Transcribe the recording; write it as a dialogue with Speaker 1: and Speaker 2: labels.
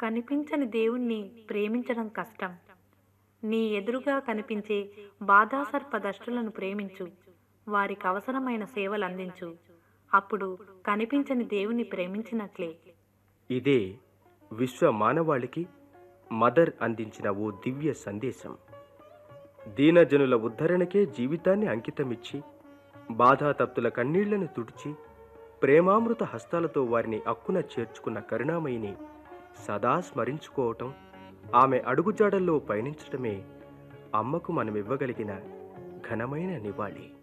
Speaker 1: కనిపించని దేవుణ్ణి ప్రేమించడం కష్టం నీ ఎదురుగా కనిపించే బాధాసర్పదష్టులను ప్రేమించు వారికి అవసరమైన సేవలు అందించు అప్పుడు కనిపించని దేవుణ్ణి ప్రేమించినట్లే
Speaker 2: ఇదే విశ్వ మానవాళికి మదర్ అందించిన ఓ దివ్య సందేశం దీనజనుల ఉద్ధరణకే జీవితాన్ని అంకితమిచ్చి బాధాతప్తుల కన్నీళ్లను తుడిచి ప్రేమామృత హస్తాలతో వారిని అక్కున చేర్చుకున్న కరుణామయిని సదా స్మరించుకోవటం ఆమె అడుగుజాడల్లో పయనించటమే అమ్మకు మనమివ్వగలిగిన ఘనమైన నివాళి